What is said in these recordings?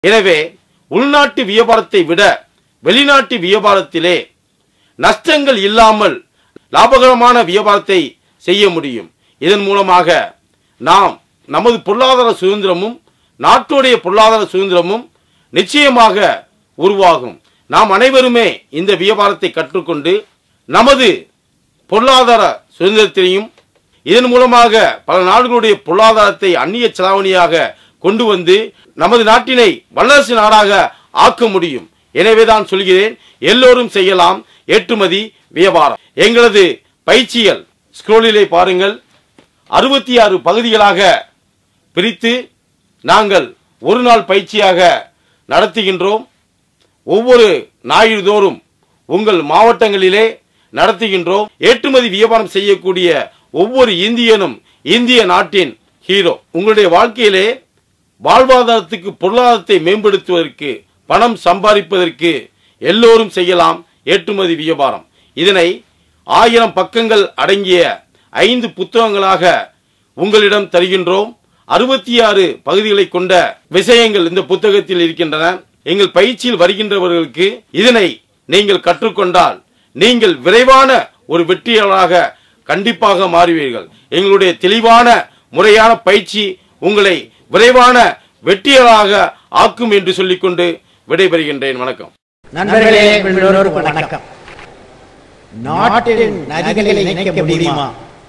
எனவே உள்நாட்டு வியாபாரத்தை விட வெளிநாட்டு வியாபாரத்திலே நஷ்டங்கள் இல்லாமல் லாபகரமான வியாபாரத்தை செய்ய முடியும் இதன் மூலமாக நாம் நமது பொருளாதார சுதந்திரமும் நாட்டுடைய பொருளாதார சுதந்திரமும் நிச்சயமாக உருவாகும் நாம் அனைவருமே இந்த வியாபாரத்தை கற்றுக்கொண்டு நமது பொருளாதார சுதந்திரத்தையும் இதன் மூலமாக பல நாடுகளுடைய பொருளாதாரத்தை அந்நிய செலாவணியாக கொண்டு வந்து நமது நாட்டினை வல்லரசு நாடாக ஆக்க முடியும் எனவேதான் சொல்கிறேன் எல்லோரும் செய்யலாம் ஏற்றுமதி வியாபாரம் எங்களது பயிற்சிகள் ஸ்க்ரோலிலே பாருங்கள் அறுபத்தி ஆறு பகுதிகளாக பிரித்து நாங்கள் ஒரு நாள் பயிற்சியாக நடத்துகின்றோம் ஒவ்வொரு ஞாயிறுதோறும் உங்கள் மாவட்டங்களிலே நடத்துகின்றோம் ஏற்றுமதி வியாபாரம் செய்யக்கூடிய ஒவ்வொரு இந்தியனும் இந்திய நாட்டின் ஹீரோ உங்களுடைய வாழ்க்கையிலே வாழ்வாதாரத்துக்கு பொருளாதாரத்தை மேம்படுத்துவதற்கு பணம் சம்பாதிப்பதற்கு எல்லோரும் செய்யலாம் ஏற்றுமதி வியாபாரம் இதனை ஆயிரம் பக்கங்கள் அடங்கிய ஐந்து புத்தகங்களாக உங்களிடம் தருகின்றோம் அறுபத்தி ஆறு பகுதிகளை கொண்ட விஷயங்கள் இந்த புத்தகத்தில் இருக்கின்றன எங்கள் பயிற்சியில் வருகின்றவர்களுக்கு இதனை நீங்கள் கற்றுக்கொண்டால் நீங்கள் விரைவான ஒரு வெற்றியாளராக கண்டிப்பாக மாறுவீர்கள் எங்களுடைய தெளிவான முறையான பயிற்சி உங்களை விரைவான வெற்றியாளராக ஆக்கும் என்று சொல்லிக்கொண்டு விடைபெறுகின்றேன் வணக்கம் நண்பர்களே எல்லோருக்கும் வணக்கம் நாட்டின் நதிகளை இணைக்க முடியுமா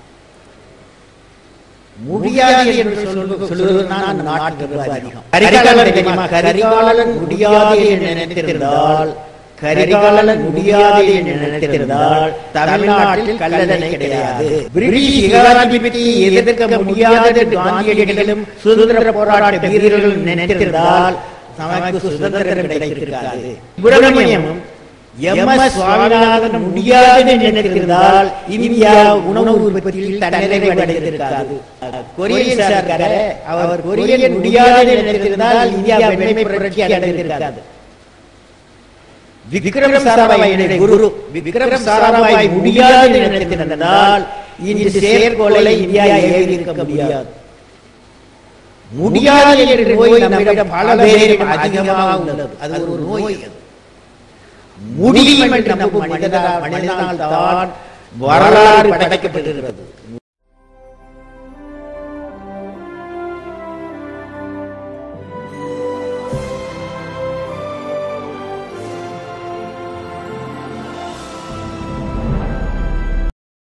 முடியாது என்று சொல்வது- சொல்வதுதான் நாட்டு நிர்வாகம் கரிகாலன் தெரியுமா கரிகாலன் முடியாது என்று நினைத்திருந்தால் கரிகாலன் முடியாது என்று நினைத்திருந்தால் தமிழ்நாட்டில் கல்லணை கிடையாது பிரிட்டிஷ் ஏகாதிபத்தியை எதிர்க்க முடியாத காந்தியடிகளும் சுதந்திர போராட்ட வீரர்களும் நினைத்திருந்தால் நமக்கு சுதந்திரம் கிடைத்திருக்காது சுப்பிரமணியமும் எம் எஸ் சுவாமிநாதன் முடியாது என்று நினைத்திருந்தால் இந்தியா உணவு உற்பத்தியில் தன்னிறைவு அடைந்திருக்காது கொரியன் சர்க்கார அவர் கொரியன் முடியாது என்று நினைத்திருந்தால் இந்தியா வெண்மை புரட்சி அடைந்திருக்காது விக்ரம் சாராபாய் என்னுடைய குரு விக்ரம் சாராபாய் முடியாது என்று நினைத்திருந்தால் இந்த செயற்கோளை இந்தியா ஏறியிருக்க முடியாது முடியாது என்ற நோய் நம்மிடம் பல பேரிடம் அதிகமாக உள்ளது அது ஒரு நோய் அது முடியும் என்று நம்பும் மனிதனால் மனிதனால் தான் வரலாறு படைக்கப்பட்டிருக்கிறது